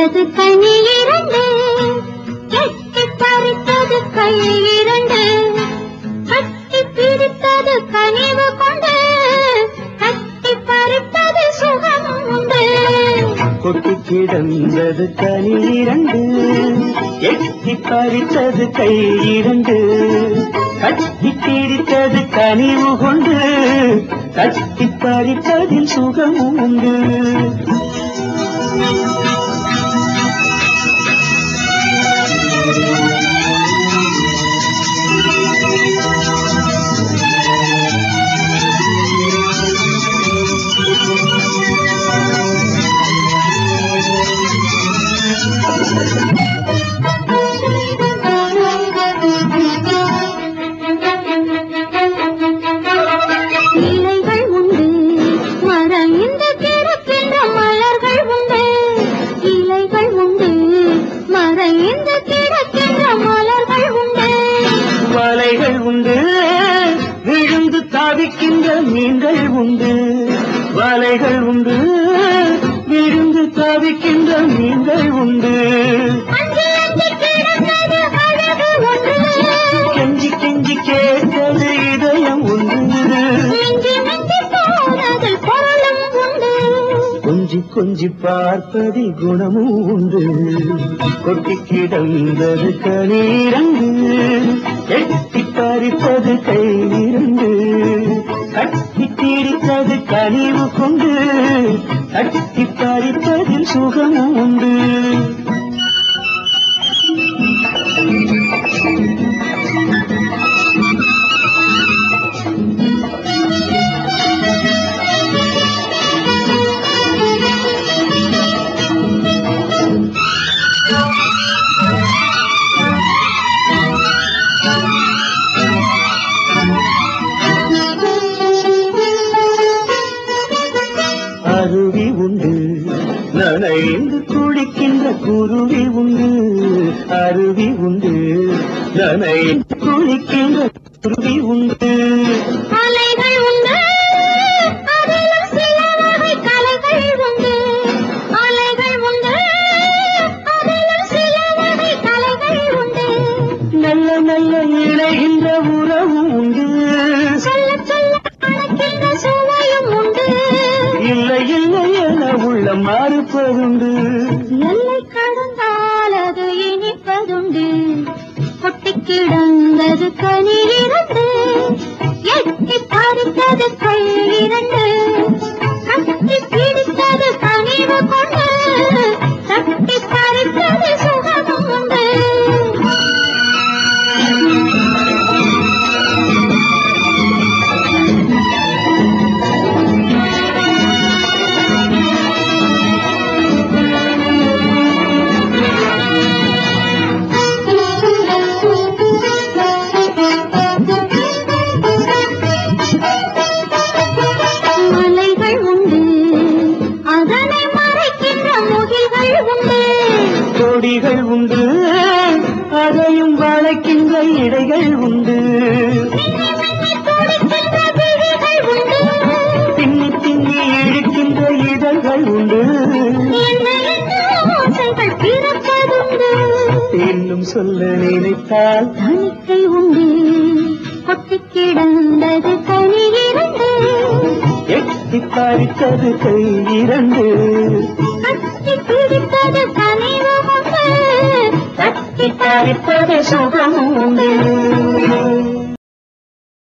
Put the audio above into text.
கிடந்தது கனி இரண்டு எட்டி பறித்தது கை இரண்டு கட்டி பிடித்தது கனிவு கொண்டு கட்டி பறித்தது சுகம் உண்டு கொட்டி கிடந்தது கனி இரண்டு எட்டி பறித்தது கை இரண்டு கட்டி பிடித்தது கனிவு கொண்டு கட்டி பறித்ததில் சுகம் உண்டு இலைகள் உண்டு மறைந்து கிடக்கின்ற மலர்கள் உண்டு இலைகள் உண்டு மறைந்து கிடக்கின்ற மலர்கள் உண்டு வலைகள் உண்டு விழுந்து தாவிக்கின்ற மீன்கள் உண்டு வலைகள் உண்டு விழுந்து தாவிக்கின்ற மீன்கள் உண்டு அஞ்சி அஞ்சி கிடந்தது அழகு ஒன்று கெஞ்சி கெஞ்சி கேட்டது இதயம் உண்டு மிஞ்சி மிஞ்சி போனதில் பொருளும் உண்டு கொஞ்சி கொஞ்சி பார்ப்பதி குணமும் உண்டு கொட்டி கிடந்தது கணீரங்கு எட்டி பறிப்பது கையிரண்டு கட்டி தீடித்தது கனிவு கொண்டு கட்டி பறிப்பதில் சுகமும் உண்டு அருவி உண்டு நனைந்து குளிக்கின்ற குருவி உண்டு அருவி உண்டு நனைந்து குளிக்கின்ற குருவி உண்டு அலைகள் உண்டு அதிலும் சில வகை கலைகள் உண்டு அலைகள் உண்டு அதிலும் சில வகை கலைகள் உண்டு நல்ல நல்ல இணைகின்ற உறவும் உண்டு சொல்ல சொல்ல அழைக்கின்ற சுவையும் உண்டு இல்லை இல்லை என உள்ள மாறுப்பதுண்டு எல்லை கடந்தால் அது இனிப்பதுண்டு கொட்டி கிடந்தது கனி இரண்டு எட்டி பறித்தது கை இரண்டு கட்டி பிடித்தது கனிவு கொண்டு கட்டி பறித்தது சுகமும் உண்டு மலைகள் உண்டு அதனை மறைக்கின்ற முகில்கள் உண்டு கொடிகள் உண்டு அதையும் வளைக்கின்ற இடைகள் உண்டு துடிக்கின்ற விழிகள் உண்டு பின்னி பின்னி இழுக்கின்ற இதழ்கள் உண்டு என்ன என்ன ஓசைகள் பிறப்பதுண்டு இன்னும் சொல்ல நினைத்தால் தணிக்கை உண்டு கொட்டி கிடந்தது கனி இரண்டு எட்டி பறித்தது கை இரண்டு கட்டி பிடித்தது கனிவு கொண்டு கட்டி பறிப்பது சுகம் உண்டு